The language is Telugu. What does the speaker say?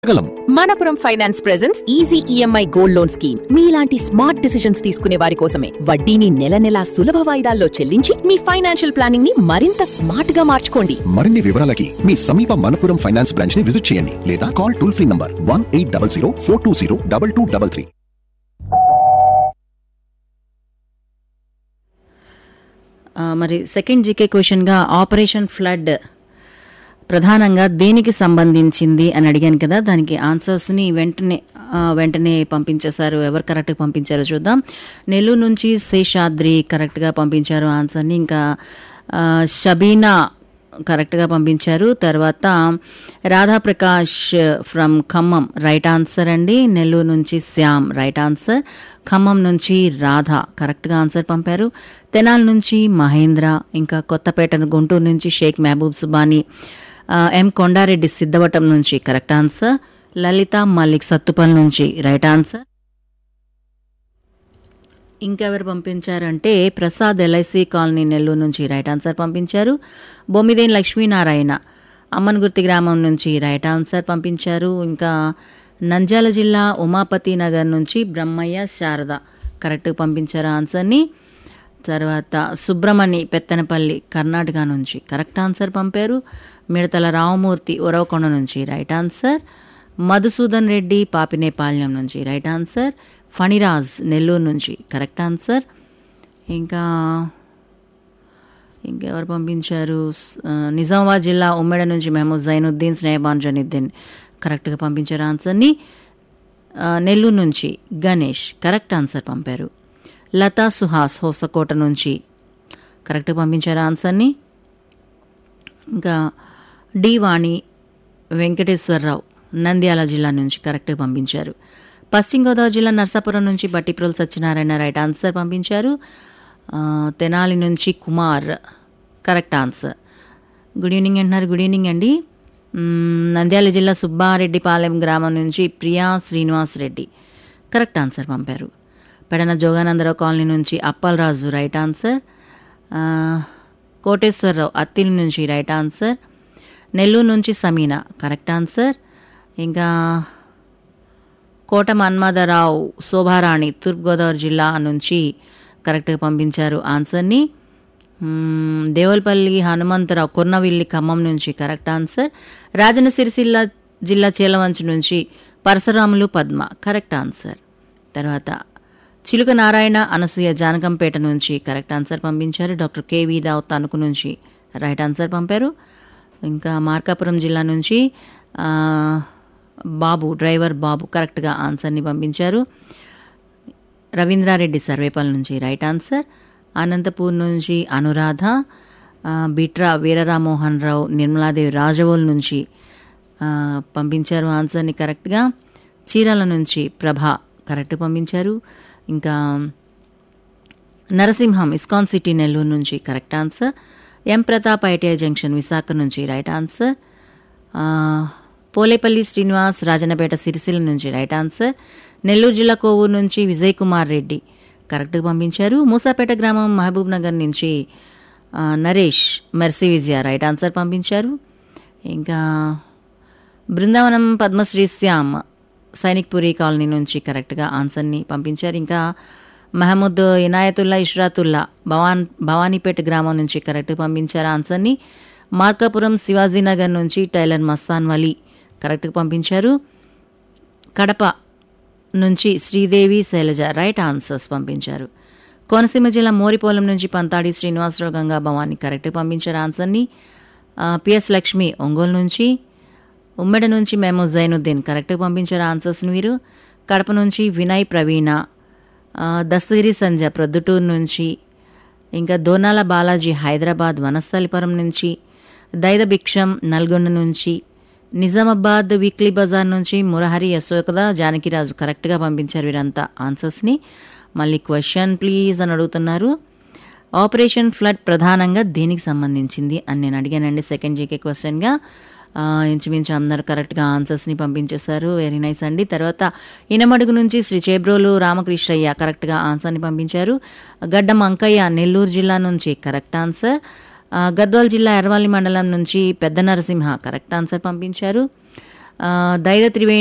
గలం Manappuram finance presence easy EMI gold loan scheme మీలాంటి స్మార్ట్ డిసిషన్స్ తీసుకునే వారి కోసమే వడ్డీని నెల నెలా సులభ వాయిదాల్లో చెల్లించి మీ ఫైనాన్షియల్ ప్లానింగ్ ని మరింత స్మార్ట్ గా మార్చుకోండి మరిన్ని వివరాలకి మీ సమీప మనపురం ఫైనాన్స్ బ్రాంచ్ ని విజిట్ చేయండి లేదా call toll free number one eight double zero four two zero double two double three ఆ, మరి సెకండ్ జీకే క్వశ్చన్గా ఆపరేషన్ ఫ్లడ్ ప్రధానంగా దేనికి సంబంధించింది అని అడిగాను కదా దానికి ఆన్సర్స్ని వెంటనే ఆ, వెంటనే పంపించేశారు ఎవరు కరెక్ట్గా పంపించారో చూద్దాం నెల్లూరు నుంచి శేషాద్రి కరెక్ట్గా పంపించారు ఆన్సర్ని ఇంకా ఆ, షబీనా కరెక్ట్గా పంపించారు తర్వాత Radhaprakash from Khammam right answer అండి నెల్లూరు నుంచి శ్యామ్ రైట్ ఆన్సర్ ఖమ్మం నుంచి రాధ కరెక్ట్గా ఆన్సర్ పంపారు తెనాల్ నుంచి మహేంద్ర ఇంకా కొత్తపేట గుంటూరు నుంచి షేక్ మహబూబ్ సుబానీ ఆ, ఎం కొండారెడ్డి సిద్ధవటం నుంచి కరెక్ట్ ఆన్సర్ లలిత మల్లిక్ సత్తుపల్ నుంచి రైట్ ఆన్సర్ ఇంకెవరు పంపించారంటే ప్రసాద్ ఎల్ఐసి కాలనీ నెల్లూరు నుంచి రైట్ ఆన్సర్ పంపించారు బొమ్మిదేని లక్ష్మీనారాయణ అమ్మన్గుర్తి గ్రామం నుంచి రైట్ ఆన్సర్ పంపించారు ఇంకా నంద్యాల జిల్లా ఉమాపతి నగర్ నుంచి బ్రహ్మయ్య శారద కరెక్ట్ పంపించారు ఆన్సర్ని తర్వాత సుబ్రమణి పెత్తనపల్లి కర్ణాటక నుంచి కరెక్ట్ ఆన్సర్ పంపారు మిడతల రామమూర్తి ఉరవకొండ నుంచి రైట్ ఆన్సర్ మధుసూదన్ రెడ్డి పాపినేపాల్యం నుంచి రైట్ ఆన్సర్ ఫణిరాజ్ నెల్లూరు నుంచి కరెక్ట్ ఆన్సర్ ఇంకా ఇంకెవరు పంపించారు స్- ఆ, నిజామాబాద్ జిల్లా ఉమ్మడి నుంచి మహమూద్ జైనుద్దీన్ స్నేహబాన్ జనుద్దీన్ కరెక్ట్గా పంపించారు ఆన్సర్ని ఆ, నెల్లూరు నుంచి గణేష్ కరెక్ట్ ఆన్సర్ పంపారు లతా సుహాస్ హోసకోట నుంచి కరెక్ట్గా పంపించారు ఆన్సర్ని ఇంకా డి వాణి వెంకటేశ్వరరావు నంద్యాల జిల్లా నుంచి కరెక్ట్గా పంపించారు పశ్చిమ గోదావరి జిల్లా నర్సాపురం నుంచి బట్టిప్రోలు సత్యనారాయణ రైట్ ఆన్సర్ పంపించారు ఆ, తెనాలి నుంచి Kumar correct answer good evening అంటున్నారు గుడ్ ఈవినింగ్ అండి మ్మ్, నంద్యాల జిల్లా సుబ్బారెడ్డిపాలెం గ్రామం నుంచి ప్రియా శ్రీనివాస్ రెడ్డి కరెక్ట్ ఆన్సర్ పంపారు పెడన జోగానందరావు కాలనీ నుంచి అప్పలరాజు రైట్ ఆన్సర్ ఆ, కోటేశ్వరరావు అత్తిలి నుంచి రైట్ ఆన్సర్ నెల్లూరు నుంచి సమీనా కరెక్ట్ ఆన్సర్ ఇంకా కోట మన్మథరావు శోభారాణి తూర్పుగోదావరి జిల్లా నుంచి కరెక్ట్గా పంపించారు ఆన్సర్ని మ్మ్, దేవల్పల్లి హనుమంతరావు కొన్నవిల్లి ఖమ్మం నుంచి కరెక్ట్ ఆన్సర్ రాజన సిరిసిల్ల జిల్లా చీలవంచి నుంచి పరశురాములు పద్మ కరెక్ట్ ఆన్సర్ తర్వాత చిలుక నారాయణ అనసూయ జానకంపేట నుంచి కరెక్ట్ ఆన్సర్ పంపించారు డాక్టర్ కేవీ రావు తణుకు నుంచి రైట్ ఆన్సర్ పంపారు ఇంకా మార్కాపురం జిల్లా నుంచి ఆ, బాబు డ్రైవర్ బాబు కరెక్ట్గా ఆన్సర్ని పంపించారు రవీంద్రారెడ్డి సర్వేపల్లి నుంచి రైట్ ఆన్సర్ అనంతపూర్ నుంచి అనురాధ ఆ, బిట్రా వీరరామోహన్ రావు నిర్మలాదేవి రాజవోల్ నుంచి ఆ, పంపించారు ఆన్సర్ని కరెక్ట్గా చీరాల నుంచి ప్రభ కరెక్ట్ పంపించారు ఇంకా నరసింహం ఇస్కాన్ సిటీ నెల్లూరు నుంచి correct answer M Pratap ITI junction Visakha నుంచి రైట్ ఆన్సర్ ఆ, పోలేపల్లి శ్రీనివాస్ రాజన్నపేట సిరిసిల్ల నుంచి రైట్ ఆన్సర్ నెల్లూరు జిల్లా కోవూరు నుంచి విజయ్ కుమార్ రెడ్డి కరెక్ట్గా పంపించారు మూసాపేట గ్రామం మహబూబ్ నగర్ నుంచి ఆ, Naresh Mercy Vijaya right answer పంపించారు ఇంకా బృందావనం పద్మశ్రీ శ్యామ్ సైనిక్పురి కాలనీ నుంచి కరెక్ట్గా ఆన్సర్ని పంపించారు ఇంకా మహమూద్ ఇనాయతుల్లా ఇష్రాతుల్లా భవాన్ భవానీపేట గ్రామం నుంచి కరెక్ట్ పంపించారు ఆన్సర్ని మార్కాపురం శివాజీనగర్ నుంచి టైలర్ మస్తాన్ వలీ కరెక్ట్గా పంపించారు కడప నుంచి శ్రీదేవి శైలజ రైట్ ఆన్సర్స్ పంపించారు కోనసీమ జిల్లా మోరిపోలం నుంచి పంతాడి శ్రీనివాసరావు గంగా భవాని కరెక్ట్ పంపించారు ఆన్సర్ని ఆ, పిఎస్ లక్ష్మి ఒంగోలు నుంచి ఉమ్మెడ నుంచి మేము జైనుద్దీన్ కరెక్ట్గా పంపించారు ఆన్సర్స్ని వీరు కడప నుంచి వినయ్ ప్రవీణ ఆ, దస్తగిరి సంజ ప్రొద్దుటూరు నుంచి ఇంకా దోనాల బాలాజీ హైదరాబాద్ వనస్థలిపురం నుంచి దైద భిక్షం నల్గొండ నుంచి నిజామాబాద్ వీక్లీ బజార్ నుంచి మురహరి యశోకద జానకిరాజు కరెక్ట్గా పంపించారు వీరంతా ఆన్సర్స్ని మళ్ళీ క్వశ్చన్ ప్లీజ్ అని అడుగుతున్నారు ఆపరేషన్ ఫ్లడ్ ప్రధానంగా దేనికి సంబంధించింది అని నేను అడిగానండి సెకండ్ జీకే క్వశ్చన్గా ఆ, ఇంచుమించు అందరు కరెక్ట్గా ఆన్సర్స్ని పంపించేశారు వెరీ నైస్ అండి తర్వాత ఇనమడుగు నుంచి శ్రీ చేబ్రోలు రామకృష్ణయ్య కరెక్ట్గా ఆన్సర్ని పంపించారు గడ్డం అంకయ్య నెల్లూరు జిల్లా నుంచి కరెక్ట్ ఆన్సర్ ఆ, గద్వాల్ జిల్లా ఎర్వాలి మండలం నుంచి పెద్ద నరసింహ కరెక్ట్ ఆన్సర్ పంపించారు దైద త్రివేణి